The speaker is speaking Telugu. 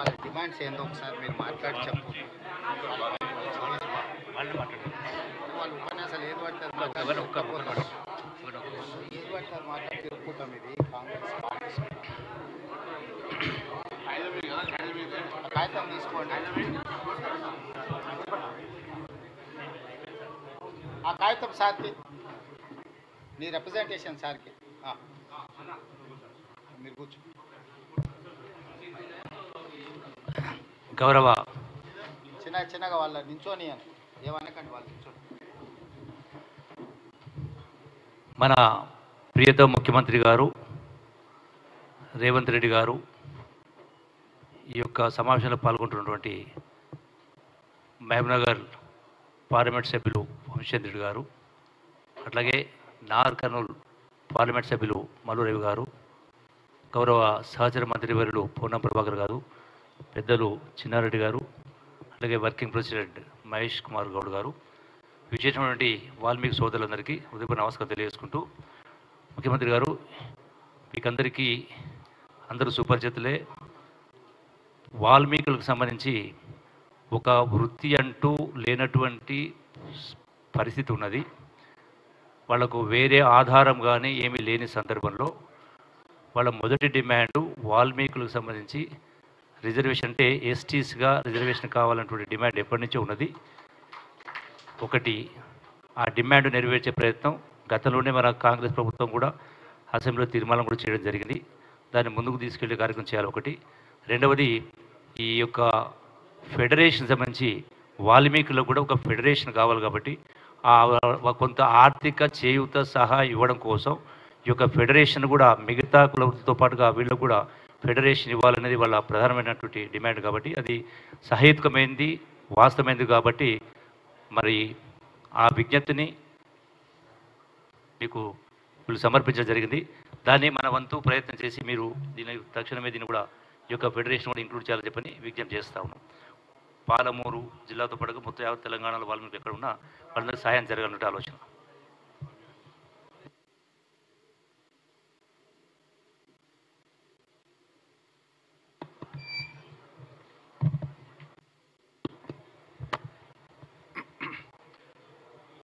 వాళ్ళ డిమాండ్స్ ఏందో ఒకసారి మీరు మాట్లాడి చెప్పు వాళ్ళు మాట్లాడారు వాళ్ళు ఉపన్యాసాలు ఏది పడితే అది ఒక్క- మాట్లాడి ఒక్క- ఒక్క- తిరుక్కుంటారు. ఒక్క- ఒక్క- ఏది పడితే అది మాట్లాడి తిరుక్కుంటాం ఇది కాంగ్రెస్ కాంగ్రెస్ ఆ కాగితం తీసుకోండి ఆ కాగితం సార్కి నీ రిప్రజెంటేషన్ సార్కి ఆ. మీరు కూర్చో గౌరవ చిన్న చిన్నగా వాళ్ళ నించోని అని ఏమనకండి వాళ్ళు నించోని మన ప్రియతమ ముఖ్యమంత్రి గారు రేవంత్ రెడ్డి గారు ఈ యొక్క సమావేశంలో పాల్గొంటున్నటువంటి మహబూబ్నగర్ పార్లమెంట్ సభ్యులు వంశేంద్ర రెడ్డి గారు అట్లాగే నార్ కర్నూలు పార్లమెంట్ సభ్యులు మల్లు రవి గారు గౌరవ సహచర మంత్రివర్యులు పూర్ణం ప్రభాకర్ గారు పెద్దలు చిన్నారెడ్డి గారు అలాగే వర్కింగ్ ప్రెసిడెంట్ మహేష్ కుమార్ గౌడ్ గారు విశేషమైనటువంటి వాల్మీకి సోదరులందరికీ ఉదయపూర్ నమస్కారం తెలియజేసుకుంటూ ముఖ్యమంత్రి గారు మీకందరికీ అందరూ సుపరిచితులే వాల్మీకులకు సంబంధించి ఒక వృత్తి అంటూ లేనటువంటి పరిస్థితి ఉన్నది వాళ్ళకు వేరే ఆధారం కానీ ఏమీ లేని సందర్భంలో వాళ్ళ మొదటి డిమాండ్ వాల్మీకులకు సంబంధించి రిజర్వేషన్ అంటే ఎస్టీస్గా రిజర్వేషన్ కావాలన్నటువంటి డిమాండ్ ఎప్పటి నుంచో ఉన్నది ఒకటి ఆ డిమాండ్ నెరవేర్చే ప్రయత్నం గతంలోనే మన కాంగ్రెస్ ప్రభుత్వం కూడా అసెంబ్లీలో తీర్మానం కూడా చేయడం జరిగింది దాన్ని ముందుకు తీసుకెళ్లే కార్యక్రమం చేయాలి ఒకటి రెండవది ఈ యొక్క ఫెడరేషన్ సంబంధించి వాల్మీకులకు కూడా ఒక ఫెడరేషన్ కావాలి కాబట్టి ఆ వ- కొంత ఆర్థిక చేయూత సహా ఇవ్వడం కోసం ఈ యొక్క ఫెడరేషన్ కూడా మిగతా కులవృత్తితో పాటుగా వీళ్ళకు కూడా ఫెడరేషన్ ఇవ్వాలనేది వాళ్ళ ప్రధానమైనటువంటి డిమాండ్ కాబట్టి అది సహేతుకమైంది వాస్తవమైంది కాబట్టి మరి ఆ విజ్ఞప్తిని మీకు వీళ్ళు సమర్పించడం జరిగింది దాన్ని మన వంతు ప్రయత్నం చేసి మీరు దీని తక్షణమే దీన్ని కూడా ఈ యొక్క ఫెడరేషన్ కూడా ఇంక్లూడ్ చేయాలని చెప్పని విజ్ఞప్తి చేస్తా ఉన్నాం పాలమూరు జిల్లాతో పాటుగా మొత్తం యావత్ తెలంగాణలో వాళ్ళు ఎక్కడ ఉన్నా వాళ్ళందరికీ సహాయం జరగాలన్నట్టు ఆలోచన